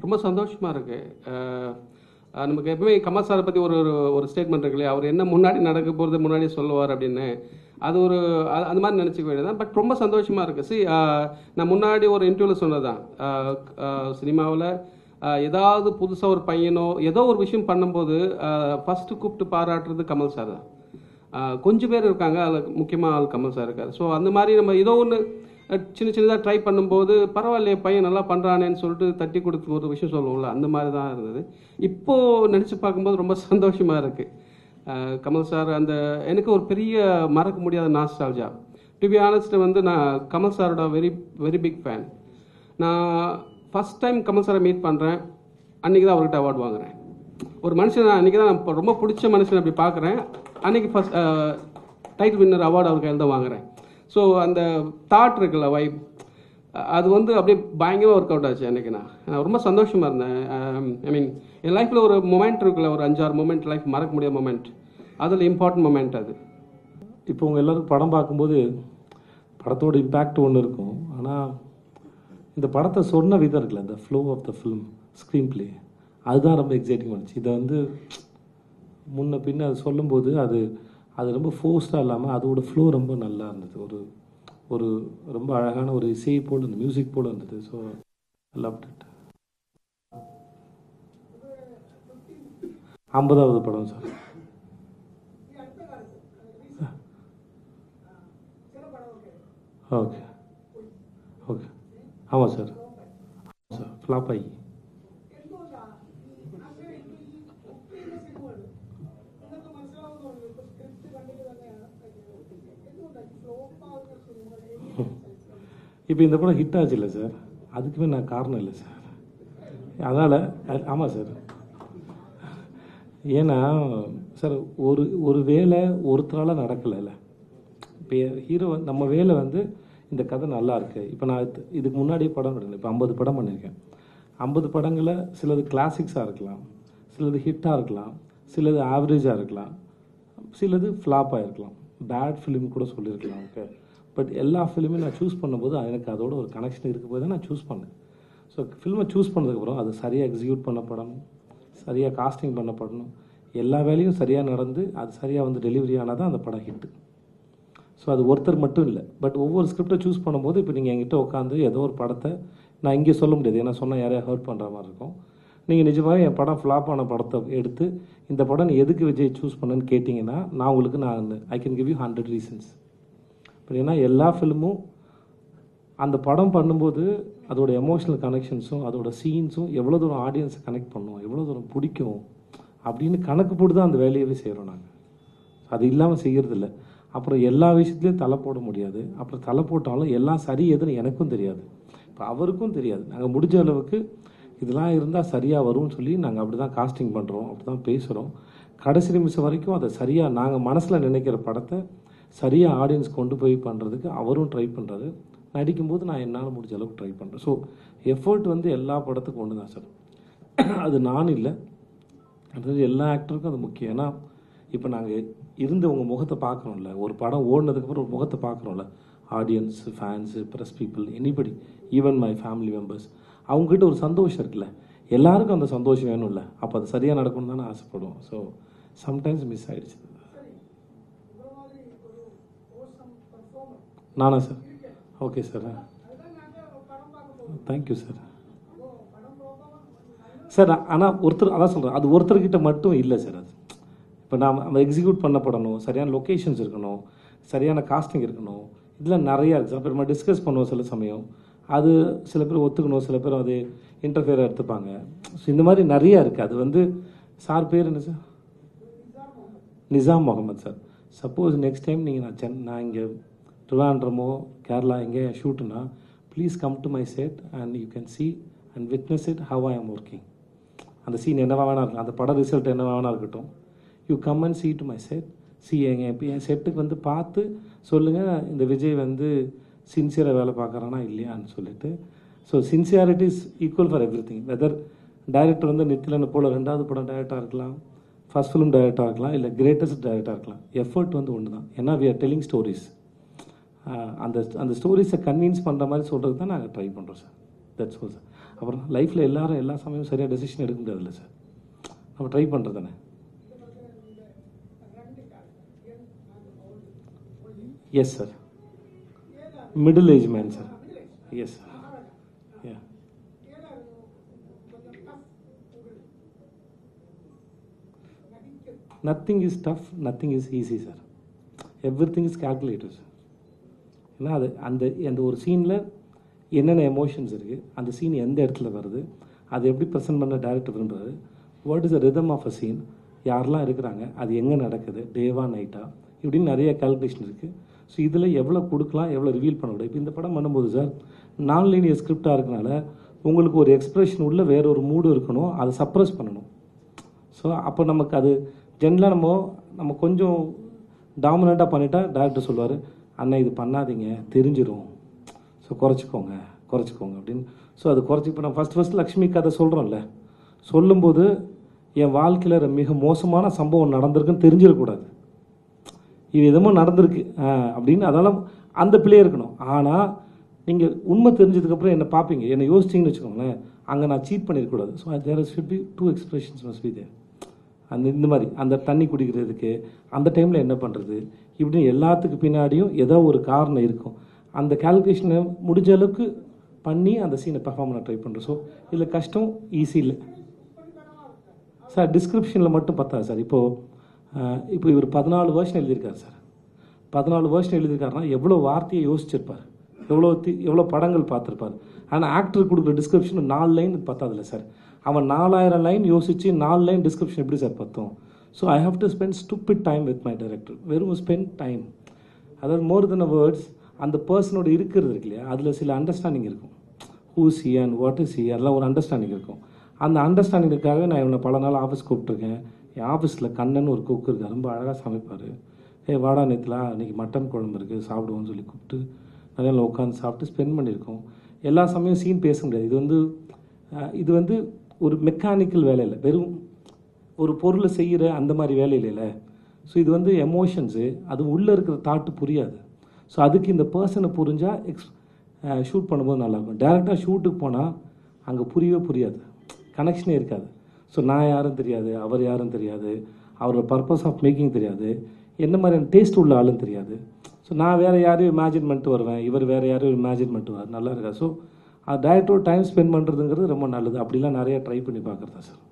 ரொம்ப சந்தோஷமாக இருக்குது நமக்கு எப்பவுமே கமல் சாரை பற்றி ஒரு ஒரு ஒரு ஸ்டேட்மெண்ட் இருக்கு இல்லையா அவர் என்ன முன்னாடி நடக்க போகிறது முன்னாடி சொல்லுவார் அப்படின்னு அது ஒரு அது- அந்த மாதிரி நினச்சிக்க வேண்டியதான் பட் ரொம்ப சந்தோஷமாக இருக்குது சி நான் முன்னாடி ஒரு இன்டர்வியூவில் சொன்னது தான் சினிமாவில் ஏதாவது புதுசாக ஒரு பையனோ ஏதோ ஒரு விஷயம் பண்ணும்போது ஃபஸ்ட்டு கூப்பிட்டு பாராட்டுறது கமல் சார் தான் ஆஹ் கொஞ்சம் பேர் இருக்காங்க அதில் முக்கியமாக ஆள் கமல் சார் இருக்கார் ஸோ அந்த மாதிரி நம்ம ஏதோ ஒன்று சின்ன சின்னதாக ட்ரை பண்ணும்போது பரவாயில்லையே பையன் நல்லா பண்ணுறானேன்னு சொல்லிட்டு தட்டி கொடுத்து ஒரு விஷயம் சொல்லுவோம்ல அந்த மாதிரி தான் இருந்தது இப்போது நினச்சி பார்க்கும்போது ரொம்ப சந்தோஷமாக இருக்குது கமல் சார் அந்த எனக்கு ஒரு பெரிய மறக்க முடியாத நாஸ்டால்ஜா டு பி ஆனஸ்ட் வந்து நான் கமல் சாரோட வெரி வெரி பிக் ஃபேன் நான் ஃபஸ்ட் டைம் கமல் சாரை மீட் பண்ணுறேன் அன்றைக்கி தான் அவர்கிட்ட அவார்டு வாங்குறேன் ஒரு மனுஷன் நான் அன்றைக்கி தான் நான் இப்ப ரொம்ப பிடிச்ச மனுஷன் அப்படி பார்க்குறேன் அன்றைக்கி ஃபஸ்ட் டைட்டில் வின்னர் அவார்டு அவர் கையில் தான் வாங்குறேன் ஸோ அந்த தாட் இருக்குல்ல வைப் அது வந்து அப்படியே பயங்கரமாக ஒர்க் அவுட் ஆச்சு அன்றைக்கி நான் நான் ரொம்ப சந்தோஷமாக இருந்தேன் ஐ மீன் என் லைஃப்பில் ஒரு மொமெண்ட் இருக்குல்ல ஒரு அஞ்சாறு மொமெண்ட் லைஃப் மறக்க முடியாத மொமெண்ட் அதில் இம்பார்ட்டன்ட் மொமெண்ட் அது இப்போ உங்கள் எல்லாருக்கும் படம் பார்க்கும்போது படத்தோட இம்பேக்ட் ஒன்று இருக்கும் ஆனால் இந்த படத்தை சொன்ன விதம் இருக்குல்ல இந்த flow of the film screenplay அதுதான் ரொம்ப எக்ஸைட்டிங் பண்ணுச்சு இதை வந்து முன்ன பின்ன அது சொல்லும்போது அது அது ரொம்ப ஃபோர்ஸ்டாக இல்லாமல் அதோட ஃப்ளோ ரொம்ப நல்லா இருந்தது ஒரு ஒரு ரொம்ப அழகான ஒரு இசை போல் இருந்தது மியூசிக் போல் இருந்தது ஸோ லவ் இட் ஐம்பதாவது படம் சார் ஓகே ஓகே ஆமாம் சார் சார் ஃப்ளாப் ஆகி இப்போ இந்த படம் ஹிட் ஆச்சு இல்லை சார் அதுக்குமே நான் காரணம் இல்லை சார் அதனால் ஆமாம் சார் ஏன்னா சார் ஒரு ஒரு வேலை ஒருத்தரால் நடக்கலைல்ல இப்போ ஹீரோ நம்ம வேலை வந்து இந்த கதை நல்லா இருக்கு இப்போ நான் இது- இதுக்கு முன்னாடி படம் பண்ணல இப்போ ஐம்பது படம் பண்ணியிருக்கேன் ஐம்பது படங்களில் சிலது கிளாசிக்ஸாக இருக்கலாம் சிலது ஹிட்டாக இருக்கலாம் சிலது ஆவரேஜாக இருக்கலாம் சிலது ஃப்ளாப்பாக இருக்கலாம் பேட் ஃபிலிம் கூட சொல்லியிருக்கலாம் ஓகே பட் எல்லா ஃபிலிமையும் நான் சூஸ் பண்ணும்போது எனக்கு அதோட ஒரு கனெக்ஷன் இருக்கும் போது தான் நான் சூஸ் பண்ணேன் ஸோ ஃபில்மை சூஸ் பண்ணதுக்கப்புறம் அது சரியாக எக்ஸிக்யூட் பண்ணப்படணும் சரியாக காஸ்டிங் பண்ணப்படணும் எல்லா வேலையும் சரியாக நடந்து அது சரியாக வந்து டெலிவரி ஆனால் தான் அந்த படம் ஹிட்டு ஸோ அது ஒருத்தர் மட்டும் இல்லை பட் ஒவ்வொரு ஸ்கிரிப்டை சூஸ் பண்ணும்போது இப்போ நீங்கள் என்கிட்ட உட்காந்து ஏதோ ஒரு படத்தை நான் இங்கே சொல்ல முடியாது ஏன்னா சொன்னால் யாரையா ஹர்ட் பண்ணுற மாதிரி இருக்கும் நீங்கள் நிஜமாகவே என் படம் ஃப்ளாப் ஆன படத்தை எடுத்து இந்த படம் நீ எதுக்கு விஜய் சூஸ் பண்ணேன்னு கேட்டிங்கன்னா நான் உங்களுக்கு நான் I can give you hundred reasons but ஏன்னா எல்லா ஃபிலிமும் அந்த படம் பண்ணும்போது அதோட எமோஷனல் கனெக்ஷன்ஸும் அதோட சீன்ஸும் எவ்வளோ தூரம் ஆடியன்ஸை கனெக்ட் பண்ணும் எவ்வளோ தூரம் பிடிக்கும் அப்படின்னு கணக்கு போட்டு தான் அந்த வேலையவே செய்கிறோம் நாங்கள் அது இல்லாமல் செய்கிறதில்ல அப்புறம் எல்லா விஷயத்துலையும் தலை போட முடியாது அப்புறம் தலை போட்டாலும் எல்லாம் சரி எதுன்னு எனக்கும் தெரியாது இப்போ அவருக்கும் தெரியாது நாங்கள் முடிஞ்ச அளவுக்கு இதெல்லாம் இருந்தால் சரியாக வரும்னு சொல்லி நாங்கள் அப்படி தான் காஸ்டிங் பண்ணுறோம் அப்படி தான் பேசுகிறோம் கடைசி நிமிஷம் வரைக்கும் அதை சரியாக நாங்கள் மனசில் நினைக்கிற படத்தை சரியாக ஆடியன்ஸ் கொண்டு போய் பண்ணுறதுக்கு அவரும் ட்ரை பண்ணுறாரு நடிக்கும்போது நான் என்னால் முடிஞ்ச அளவுக்கு ட்ரை பண்ணுறேன் ஸோ எஃபர்ட் வந்து எல்லா படத்துக்கும் ஒன்று தான் சார் அது நான் இல்லை அது எல்லா ஆக்டருக்கும் அது முக்கியம் ஏன்னா இப்போ நாங்கள் இருந்து உங்கள் முகத்தை பார்க்குறோம்ல ஒரு படம் ஓடினதுக்கப்புறம் ஒரு முகத்தை பார்க்குறோம்ல audience fans press people anybody even my family members அவங்ககிட்ட ஒரு சந்தோஷம் இருக்குல்ல எல்லாருக்கும் அந்த சந்தோஷம் வேணும்ல அப்போ அது சரியாக நடக்கணும்னு தானே ஆசைப்படுவோம் ஸோ சம்டைம்ஸ் மிஸ் ஆயிடுச்சு நானா sir okay sir thank you sir sir ஆனால் ஒருத்தர் அதான் சொல்கிறேன் அது ஒருத்தர்கிட்ட மட்டும் இல்லை சார் அது இப்போ நாம் நம்ம எக்ஸிக்யூட் பண்ணப்படணும் சரியான லொக்கேஷன்ஸ் இருக்கணும் சரியான காஸ்டிங் இருக்கணும் இதெல்லாம் நிறையா இருக்குது சில பேர் நம்ம டிஸ்கஸ் பண்ணுவோம் சில சமயம் அது சில பேர் ஒத்துக்கணும் சில பேர் அது இன்டர்ஃபியராக எடுத்துப்பாங்க ஸோ இந்த மாதிரி நிறையா இருக்குது அது வந்து சார் பேர் என்ன sir Nizam Mohammed sir suppose next time நீங்கள் நான் சென் நான் இங்கே ட்ரிவாண்ட்ரமோ கேரளா எங்கே ஷூட்டுனா please come to my set and you can see and witness it how I am working அந்த சீன் என்னவா வேணா இருக்கும் அந்த பட ரிசல்ட் என்னவா வேணா இருக்கட்டும் you come and see to my set சி எங்க இப்போ என் செட்டுக்கு வந்து பார்த்து சொல்லுங்கள் இந்த விஜய் வந்து சின்சியராக வேலை பார்க்குறானா இல்லையான்னு சொல்லிட்டு so sincerity is equal for everything whether director வந்து நித்திலனை போல் ரெண்டாவது படம் டைரக்டாக இருக்கலாம் ஃபர்ஸ்ட் ஃபிலிம் டைரக்டாக இருக்கலாம் இல்லை கிரேட்டஸ்ட் டைரக்டாக இருக்கலாம் எஃபர்ட் வந்து ஒன்று தான் ஏன்னா வி ஆர் டெல்லிங் ஸ்டோரிஸ் அந்த அந்த ஸ்டோரிஸை கன்வின்ஸ் பண்ணுற மாதிரி சொல்கிறது தான் நாங்கள் ட்ரை பண்ணுறோம் சார் தட்ஸ் all சார் அப்புறம் லைஃப்பில் எல்லாரும் எல்லா சமயம் சரியாக டெசிஷன் எடுக்க முடியாதுல்ல சார் நம்ம ட்ரை பண்ணுறது தானே yes sir middle age man sir yes sir ya nothing is tough nothing is easy sir everything is calculated sir ஏன்னா அது அந்த அந்த ஒரு சீனில் என்னென்ன எமோஷன்ஸ் இருக்குது அந்த சீன் எந்த இடத்துல வருது அது எப்படி ப்ரெசென்ட் பண்ண டேரக்டர் விரும்புறாரு what is the rhythm of a scene யாரெல்லாம் இருக்கிறாங்க அது எங்கே நடக்குது டேவா நைட்டா இப்படின்னு நிறைய கால்குலேஷன் இருக்குது ஸோ இதில் எவ்வளோ கொடுக்கலாம் எவ்வளோ ரிவீல் பண்ண முடியும் இப்போ இந்த படம் பண்ணும்போது சார் நான் லீனியர் ஸ்கிரிப்டாக இருக்கனால உங்களுக்கு ஒரு எக்ஸ்பிரஷன் உள்ள வேற ஒரு மூடு இருக்கணும் அதை சப்ரஸ் பண்ணணும் ஸோ அப்போ நமக்கு அது ஜென்ரலாக நம்ம நம்ம கொஞ்சம் டாமினண்ட்டாக பண்ணிட்டா டேரக்டர் சொல்லுவார் அண்ணன் இது பண்ணாதீங்க தெரிஞ்சிரும் ஸோ குறைச்சிக்கோங்க குறைச்சிக்கோங்க அப்படின்னு ஸோ அது குறைச்சி இப்போ நான் ஃபஸ்ட் ஃபஸ்ட் லக்ஷ்மி கதை சொல்கிறோம்ல சொல்லும்போது என் வாழ்க்கையில் மிக மோசமான சம்பவம் நடந்திருக்குன்னு தெரிஞ்சிடக்கூடாது இது எதுமோ நடந்திருக்கு ஆ, அப்படின்னு அதெல்லாம் அந்த பிள்ளை இருக்கணும் ஆனால் நீங்கள் உண்மை தெரிஞ்சதுக்கப்புறம் என்னை பார்ப்பீங்க என்னை யோசிச்சிங்கன்னு வச்சுக்கோங்களேன் அங்கே நான் சீட் பண்ணிடக்கூடாது so there should be two expressions must be there அந்த இந்த மாதிரி அந்த தண்ணி குடிக்கிறதுக்கு அந்த டைமில் என்ன பண்ணுறது இப்படின்னு எல்லாத்துக்கு பின்னாடியும் ஏதோ ஒரு காரணம் இருக்கும் அந்த கால்குலேஷனை முடிஞ்ச அளவுக்கு பண்ணி அந்த சீனை பெர்ஃபார்ம் பண்ண ட்ரை பண்ணுறோம் ஸோ இதில் கஷ்டம் ஈஸி இல்லை சார் டிஸ்கிரிப்ஷனில் மட்டும் பத்தாது சார் இப்போது இப்போ இவர் பதினாலு வருஷன் எழுதியிருக்காரு சார் பதினாலு வருஷம் எழுதியிருக்காருன்னா எவ்வளோ வார்த்தையை யோசிச்சிருப்பார் எவ்வளோ தி எவ்வளோ படங்கள் பார்த்துருப்பார் ஆனால் ஆக்டர் கொடுக்குற டிஸ்கிரிப்ஷன் நாலு லைன் பத்தாதுல்ல சார் அவன் நாலாயிரம் லைன் யோசிச்சு நாலு லைன் டிஸ்கிரிப்ஷன் எப்படி சார் பத்தும் so I have to spend stupid time with my director வெறும் ஸ்பெண்ட் டைம் அதாவது மோர் தென் அ வேர்ட்ஸ் அந்த பர்சனோட இருக்கிறது இருக்கு இல்லையா அதில் சில அண்டர்ஸ்டாண்டிங் இருக்கும் ஹூ சி அண்ட் வாட் இஸ் சி அதெல்லாம் ஒரு அண்டர்ஸ்டாண்டிங் இருக்கும் அந்த அண்டர்ஸ்டாண்டிங்காக நான் இவனை பல நாள் ஆஃபீஸ் கூப்பிட்ருக்கேன் என் ஆஃபீஸில் கண்ணன் ஒரு குக் இருக்கார் ரொம்ப அழகாக சமைப்பார் ஏ வாடா நேற்றுலாம் இன்னைக்கு மட்டன் குழம்பு இருக்குது சாப்பிடுவோம்னு சொல்லி கூப்பிட்டு நிறைய நாள் உட்காந்து சாப்பிட்டு ஸ்பெண்ட் பண்ணியிருக்கோம் எல்லா சமயம் சீன் பேச முடியாது இது வந்து அஹ், இது வந்து ஒரு மெக்கானிக்கல் வேலை இல்லை வெறும் ஒரு பொருளை செய்கிற அந்த மாதிரி வேலை இல்லைல்ல ஸோ இது வந்து எமோஷன்ஸு அது உள்ளே இருக்கிற தாட்டு புரியாது ஸோ அதுக்கு இந்த பர்சனை புரிஞ்சால் எக்ஸ் ஷூட் பண்ணும்போது நல்லாயிருக்கும் டேரெக்டாக ஷூட்டுக்கு போனால் அங்கே புரியவே புரியாது கனெக்ஷனே இருக்காது ஸோ நான் யாரும் தெரியாது அவர் யாரும் தெரியாது அவரோட பர்பஸ் ஆஃப் மேக்கிங் தெரியாது என்ன மாதிரியான டேஸ்ட் உள்ள ஆளும் தெரியாது ஸோ நான் வேறு யாரையும் இமேஜின் பண்ணிட்டு வருவேன் இவர் வேறு யாரையும் இமேஜின் பண்ணிட்டு வர நல்லா இருக்கா ஸோ டேரக்டரோட டைம் ஸ்பெண்ட் பண்ணுறதுங்கிறது ரொம்ப நல்லது அப்படிலாம் நிறைய ட்ரை பண்ணி பார்க்குறதா சார்